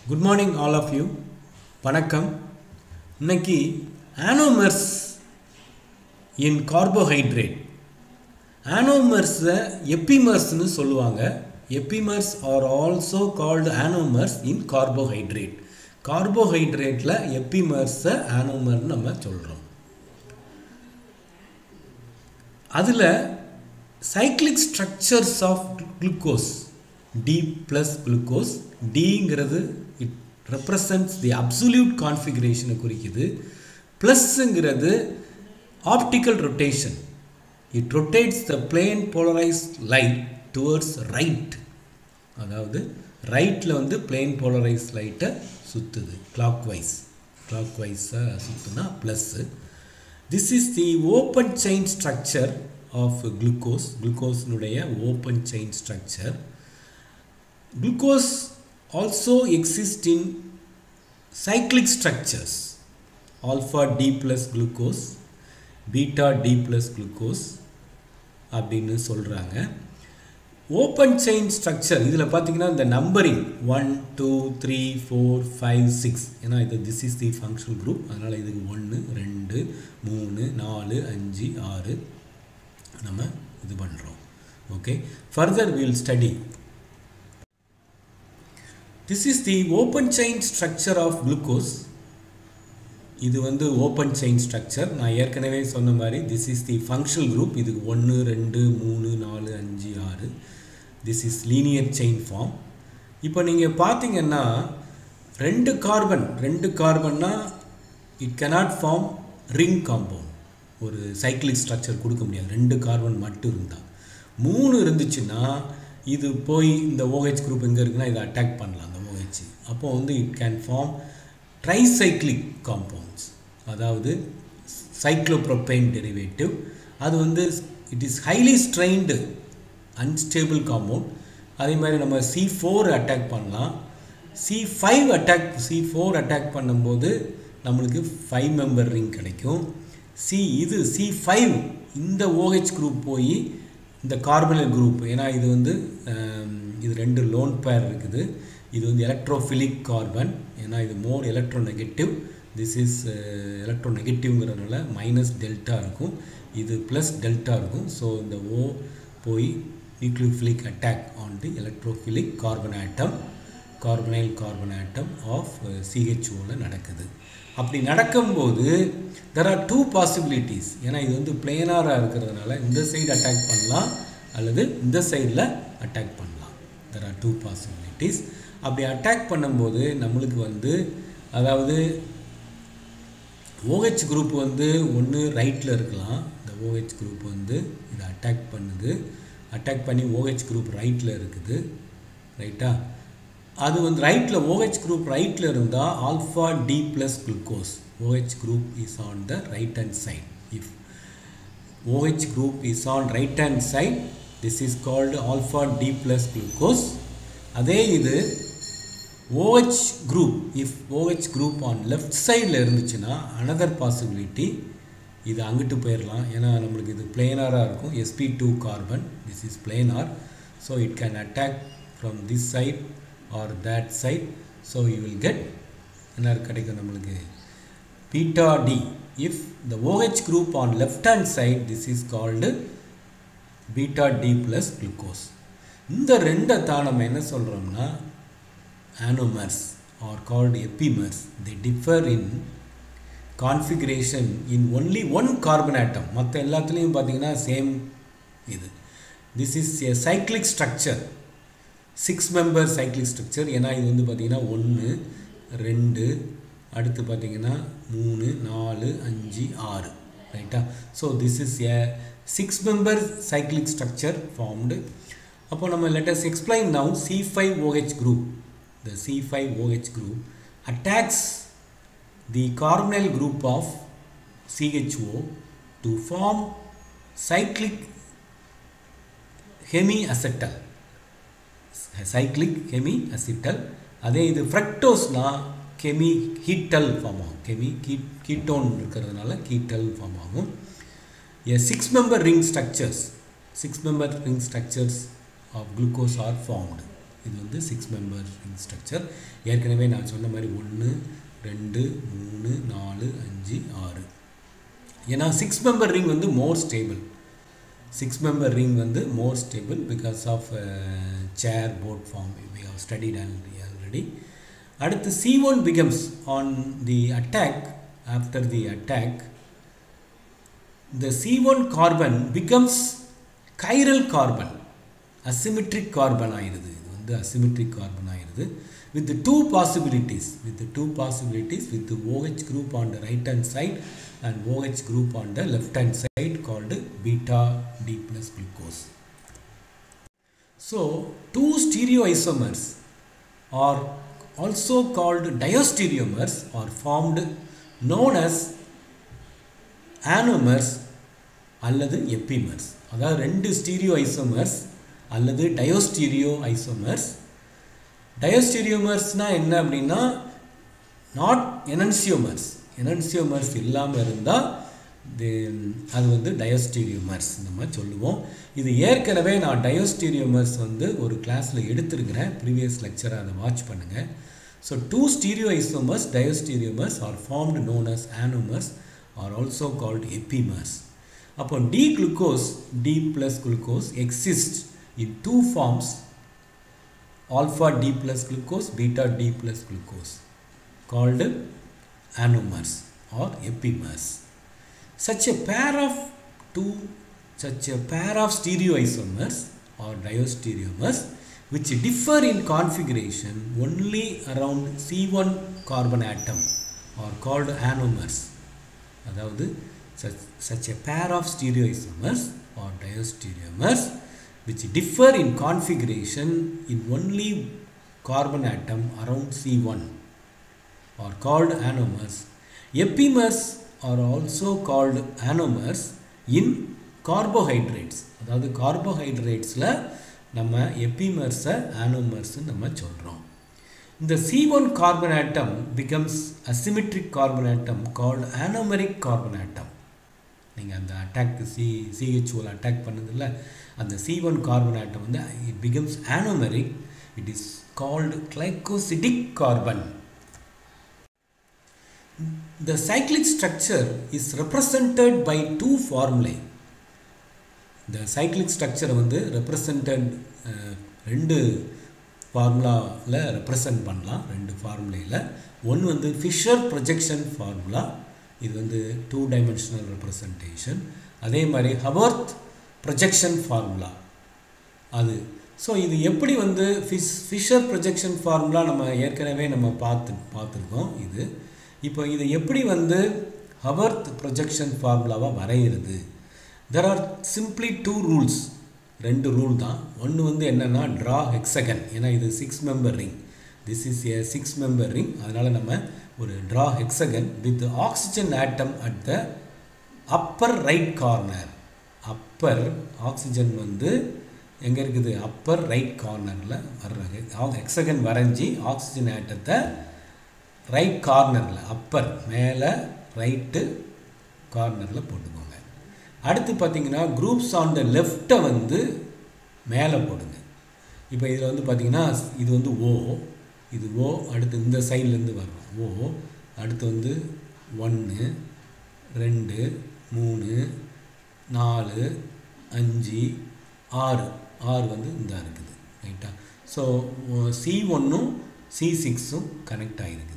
Good morning all of you வணக்கம் இன்னைக்கு anomers in carbohydrate ஆனோமர்ஸை எப்பிமர்ஸ்னு சொல்லுவாங்க epimers are also called anomers in carbohydrate கார்போஹைட்ரேட்டில் எப்பிமர்ஸை ஆனோமர்னு நம்ம சொல்கிறோம் அதில் cyclic structures of glucose D plus glucose டிங்கிறது இட் ரெப்ரசன்ட்ஸ் தி அப்சல்யூட் கான்ஃபிகரேஷனை குறிக்குது ப்ளஸ்ஸுங்கிறது optical rotation it rotates the plane polarised light towards right அதாவது ரைட்டில் வந்து பிளேன் போலரைஸ் லைட்டை சுற்றுது கிளாக் வைஸ் கிளாக் வைஸாக சுற்றுனா plus this is the open chain structure of glucose குளுக்கோஸினுடைய open chain structure glucose also exist in cyclic structures alpha d plus glucose beta d plus glucose அப்படின்னு சொல்கிறாங்க ஓப்பன் செயின் ஸ்ட்ரக்சர் இதில் பார்த்தீங்கன்னா இந்த numbering one two three four five six ஏன்னா இது this is the functional group அதனால் இதுக்கு ஒன்று ரெண்டு மூணு நாலு அஞ்சு ஆறு நம்ம இது பண்ணுறோம் okay further will study this is the open chain structure of glucose இது வந்து ஓப்பன் செயின் ஸ்ட்ரக்சர் நான் ஏற்கனவே சொன்ன மாதிரி this is the functional group இதுக்கு ஒன்று ரெண்டு மூணு நாலு அஞ்சு ஆறு this is linear chain form இப்போ நீங்கள் பார்த்தீங்கன்னா ரெண்டு கார்பன் ரெண்டு கார்பன்னா it cannot form ring compound ஒரு சைக்கிளிக் ஸ்ட்ரக்சர் கொடுக்க முடியாது ரெண்டு கார்பன் மட்டும் இருந்தால் மூணு இருந்துச்சுன்னா இது போய் இந்த ஓஹெச் குரூப் எங்கே இருக்குன்னா இதை அட்டாக் பண்ணலாம் அந்த ஓஹெச் அப்போ வந்து it can form tricyclic compounds அதாவது சைக்ளோப்ரோபைன் டெரிவேட்டிவ் அது வந்து it is highly strained unstable compound அதே மாதிரி நம்ம சி ஃபோர் அட்டாக் பண்ணலாம் C five attack C four attack பண்ணும்போது நம்மளுக்கு ஃபைவ் மெம்பர் ரிங் கிடைக்கும் சி இது சி ஃபைவ் இந்த ஓஹெச் குரூப் போய் இந்த கார்பனல் குரூப் ஏன்னா இது வந்து இது ரெண்டு லோன் பேர் இருக்குது இது வந்து எலக்ட்ரோஃபிலிக் கார்பன் ஏன்னா இது more electronegative this is எலக்ட்ரோ நெகட்டிவ்ங்கிறதுனால மைனஸ் டெல்டா இருக்கும் இது ப்ளஸ் டெல்டா இருக்கும் ஸோ இந்த ஓ போய் nucleophilic attack on the electrophilic carbon atom carbonyl carbon atom of சிஹெச்ஓவில் நடக்குது அப்படி நடக்கும்போது தெர் ஆர் டூ பாசிபிலிட்டிஸ் ஏன்னா இது வந்து பிளேனாராக இருக்கிறதுனால இந்த சைடு அட்டாக் பண்ணலாம் அல்லது இந்த சைடில் அட்டாக் பண்ணலாம் தெர் ஆர் டூ பாசிபிலிட்டிஸ் அப்படி அட்டாக் பண்ணும்போது நம்மளுக்கு வந்து அதாவது ஓஹெச் குரூப் வந்து ஒன்று ரைட்டில் இருக்கலாம் இந்த ஓஹெச் குரூப் வந்து இதை அட்டாக் பண்ணுது அட்டாக் பண்ணி ஓஹெச் குரூப் ரைட்டில் இருக்குது ரைட்டா அது வந்து ரைட்டில் ஓஹெச் குரூப் ரைட்டில் இருந்தால் alpha D plus glucose O H group is on the right hand side if O H group is on right hand side this is called alpha D plus glucose அதே இது O H group if O H group on left சைடில் இருந்துச்சுன்னா another possibility இது அங்கிட்டு போயிடலாம் ஏன்னா நம்மளுக்கு இது பிளேனாராக இருக்கும் S P two carbon this is planar so it can attack from this side or that side so you will get என்ன கிடைக்கும் நம்மளுக்கு beta D if the O H group on left hand side this is called beta D plus glucose இந்த ரெண்டை தான் நம்ம என்ன சொல்கிறோம்னா anomers are called epimers the differ in configuration in only one carbon atom மற்ற எல்லாத்துலேயும் பார்த்தீங்கன்னா சேம் இது this is a cyclic structure six member cyclic structure ஏன்னா இது வந்து பார்த்திங்கன்னா ஒன்று ரெண்டு அடுத்து பார்த்திங்கன்னா மூணு நாலு அஞ்சு ஆறு ரைட்டா so this is a six member cyclic structure formed அப்போ நம்ம let's explain now C five O H group the C five O H group attacks the carbonyl group of C H O to form cyclic hemiacetal cyclic hemiacetal அதே இது ஃப்ரக்டோஸ்னா கெமி ஹீட்டல் form ஆகும் கெமி கீட் ketone இருக்கிறதுனால ketal form ஆகும் a six member ring structures six member ring structures of glucose are formed இது வந்து six member ring structure ஏற்கனவே நான் சொன்ன மாதிரி ஒன்று ரெண்டு மூணு நாலு அஞ்சு ஆறு ஏன்னா சிக்ஸ் மெம்பர் ரிங் வந்து more stable six member ring வந்து more stable because of chair boat form we have studied already அடுத்து C one becomes on the attack after the attack the C1 carbon becomes chiral carbon asymmetric carbon ஆயிருது இது வந்து asymmetric carbon ஆயிருது with the two possibilities with the two possibilities with the OH group on the right hand side and OH group on the left hand side called beta D plus glucose so two stereoisomers are also called diastereomers are formed known as anomers அல்லது epimers அதாவது ரெண்டு stereo isomers அல்லது டயோஸ்டீரியோ isomers டயோஸ்டீரியோமர்ஸ்னால் என்ன அப்படின்னா not எனன்சியோமர்ஸ் எனன்சியோமர்ஸ் இல்லாமல் இருந்தால் அது வந்து டயோஸ்டீரியோமர்ஸ் நம்ம சொல்லுவோம் இது ஏற்கனவே நான் டயோஸ்டீரியோமர்ஸ் வந்து ஒரு கிளாஸில் எடுத்திருக்கிறேன் ப்ரீவியஸ் லெக்சரை அதை வாட்ச் பண்ணுங்கள் so two stereoisomers diastereomers are formed known as anomers are also called epimers. Upon D glucose, D plus glucose exists in two forms alpha D plus glucose, beta D plus glucose called anomers or epimers. Such a pair of two, such a pair of stereoisomers or diastereomers which differ in configuration only around C1 carbon atom are called anomers. அதாவது such, such a pair of stereoisomers or diastereomers which differ in configuration in only carbon atom around C1 are called anomers. Epimers are also called anomers in carbohydrates அதாவது கார்போஹைட்ரேட்ஸில் நம்ம எப்பிமர்ஸை ஆனோமர்ஸ்ன்னு நம்ம சொல்கிறோம் இந்த C1 carbon atom becomes a symmetric carbon atom called anomeric carbon atom நீங்கள் அந்த attack C சிஹெச்ஓவில் attack பண்ணதில்ல அந்த C one carbon atom வந்து it becomes anomeric it is called glycosidic carbon the cyclic structure is represented by two formulae இந்த cyclic ஸ்ட்ரக்சரை வந்து represented ரெண்டு ஃபார்முலாவில் ரெப்ரசன்ட் பண்ணலாம் ரெண்டு ஃபார்முலையில் ஒன்று வந்து ஃபிஷர் ப்ரொஜெக்ஷன் ஃபார்முலா இது வந்து டூ டைமென்ஷனல் ரெப்ரசன்டேஷன் அதே மாதிரி ஹவர்த் ப்ரொஜெக்ஷன் ஃபார்முலா அது ஸோ இது எப்படி வந்து ஃபிஷ் ஃபிஷர் ப்ரொஜெக்ஷன் ஃபார்முலா நம்ம ஏற்கனவே நம்ம பார்த்து பார்த்துருக்கோம் இது இப்போ இது எப்படி வந்து ஹவர்த் ப்ரொஜெக்ஷன் ஃபார்முலாவாக வரைகிறது there are simply two rules ரெண்டு ரூல் தான் ஒன்று வந்து என்னென்னா ட்ரா ஹெக்ஸகன் ஏன்னா இது six member ring this is a six member ring அதனால் நம்ம ஒரு draw hexagon with oxygen atom at the upper right corner upper oxygen வந்து எங்கே இருக்குது அப்பர் ரைட் கார்னரில் வர்றாங்க ஹெக்ஸகன் வரைஞ்சி ஆக்சிஜன் ஆட்டத்தை ரைட் கார்னரில் அப்பர் மேலே ரைட்டு கார்னரில் போட்டுக்கோங்க அடுத்து பார்த்தீங்கன்னா குரூப்ஸ் ஆன் த லெஃப்ட்டை வந்து மேலே போடுங்க இப்போ இதில் வந்து பார்த்தீங்கன்னா இது வந்து ஓ இது ஓ அடுத்து இந்த சைட்லேருந்து வரும் ஓ அடுத்து வந்து ஒன்று ரெண்டு மூணு நாலு அஞ்சு ஆறு ஆறு வந்து இந்த இருக்குது ரைட்டா ஸோ சி ஒன்றும் சி சிக்ஸும் கனெக்ட் ஆகிருக்குது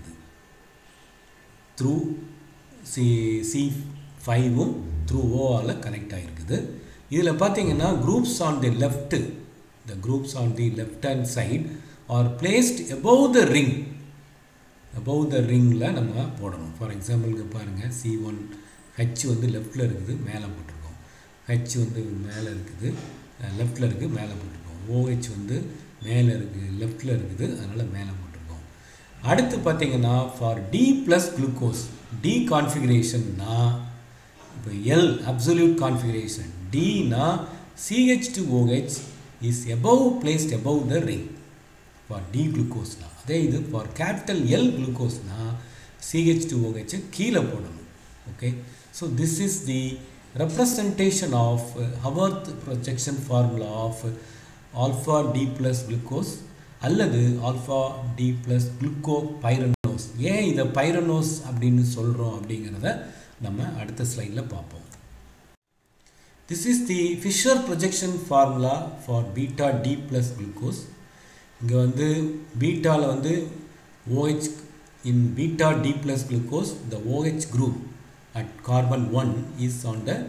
த்ரூ சி சி ஃபைவும் த்ரூ ஓவால் கனெக்ட் ஆகிருக்குது இதில் பார்த்தீங்கன்னா groups on the left the groups on the left hand side are placed above the ring above the ரிங்கில் நம்ம போடணும் ஃபார் எக்ஸாம்பிளுக்கு பாருங்கள் சி ஒன் ஹெச் வந்து லெஃப்டில் இருக்குது மேலே போட்டிருக்கோம் ஹெச் வந்து மேலே இருக்குது லெஃப்டில் இருக்குது மேலே போட்டிருக்கோம் ஓஹெச் வந்து மேலே இருக்குது லெஃப்டில் இருக்குது அதனால் மேலே போட்டிருக்கோம் அடுத்து பார்த்தீங்கன்னா for D plus glucose D கான்ஃபிகரேஷன்னா இப்போ எல் அப்சல்யூட் கான்ஃபிகரேஷன் டினா C H two O H is above placed above the ring for D குளுக்கோஸ்னா அதே இது ஃபார் கேபிட்டல் எல் குளுக்கோஸ்னா சிஹெச் டு ஓஹெச் கீழே போடணும் okay so this is the representation of uh, Haworth projection formula of alpha D plus glucose அல்லது alpha D plus glucopyranose ஏன் இதை pyranose அப்படின்னு சொல்கிறோம் அப்படிங்கிறத நம்ம அடுத்த ஸ்லைடில் பார்ப்போம் this is the Fischer projection formula for beta D plus glucose இங்கே வந்து பீட்டாவில் வந்து OH in beta D plus glucose the OH group at carbon 1 is on the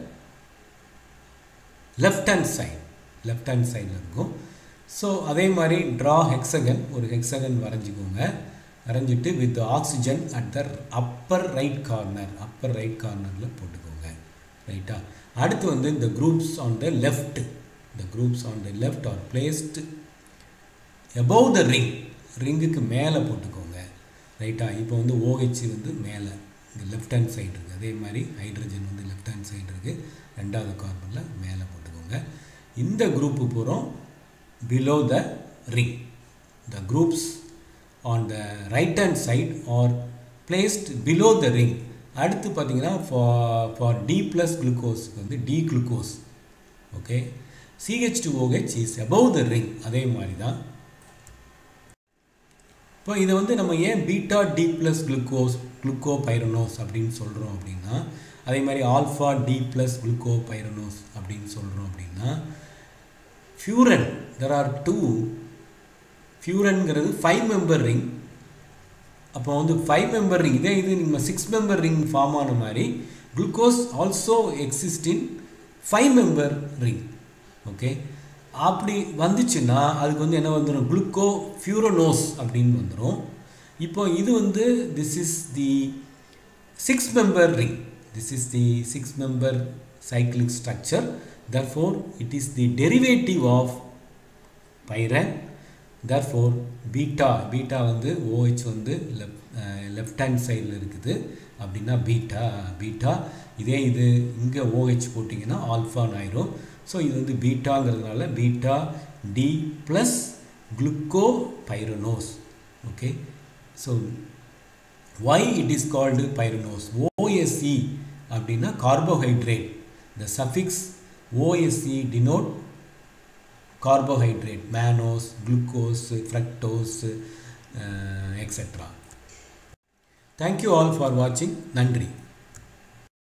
left hand side left hand side இருக்கும் so அதே மாதிரி draw hexagon ஒரு hexagon வரைஞ்சிக்கோங்க வரைஞ்சிட்டு with oxygen at the upper right corner upper right கார்னரில் போட்டுக்கோங்க ரைட்டா அடுத்து வந்து இந்த groups on the left the groups on the left are placed above the ring ரிங்குக்கு மேலே போட்டுக்கோங்க ரைட்டா இப்போ வந்து OH வந்து மேலே இங்கே லெஃப்ட் ஹேண்ட் சைடு இருக்குது அதே மாதிரி ஹைட்ரஜன் வந்து லெஃப்ட் ஹேண்ட் சைடு இருக்குது ரெண்டாவது கார்பனில் மேலே போட்டுக்கோங்க இந்த குரூப்பு பூரம் below the ring the groups on the right hand side are placed below the ring அடுத்து பார்த்தீங்கன்னா ஃபார் ஃபார் டி ப்ளஸ் குளுக்கோஸ்க்கு வந்து D glucose okay C H two O H is above the ring அதே மாதிரி தான் இப்போ இதை வந்து நம்ம ஏன் beta D plus glucose glucopyranose அப்படின்னு சொல்கிறோம் அப்படின்னா அதே மாதிரி alpha D plus glucopyranose அப்படின்னு சொல்கிறோம் அப்படின்னா furan there are two ஃபியூரன்கிறது five member ring அப்போ வந்து ஃபைவ் மெம்பர் ரிங் இதே இது நம்ம சிக்ஸ் மெம்பர் ரிங் ஃபார்ம் ஆன மாதிரி glucose also exist in five member ring okay அப்படி வந்துச்சுன்னா அதுக்கு வந்து என்ன வந்துடும் குளுக்கோ ஃபியூரோனோஸ் அப்படின்னு வந்துடும் இப்போ இது வந்து this is the six member ring this is the six member cyclic structure therefore it is the derivative of pyrene therefore beta beta வந்து OH வந்து லெஃப்ட் ஹேண்ட் சைடில் இருக்குது அப்படின்னா பீட்டா பீட்டா இதே இது இங்கே OH போட்டிங்கன்னா ஆல்ஃபான்னு ஆயிரும் ஸோ இது வந்து பீட்டாங்கிறதுனால beta D plus glucopyranose okay so why it is called pyranose OSE அப்படின்னா carbohydrate the suffix OSE denote carbohydrate mannose glucose fructose uh, etc thank you all for watching நன்றி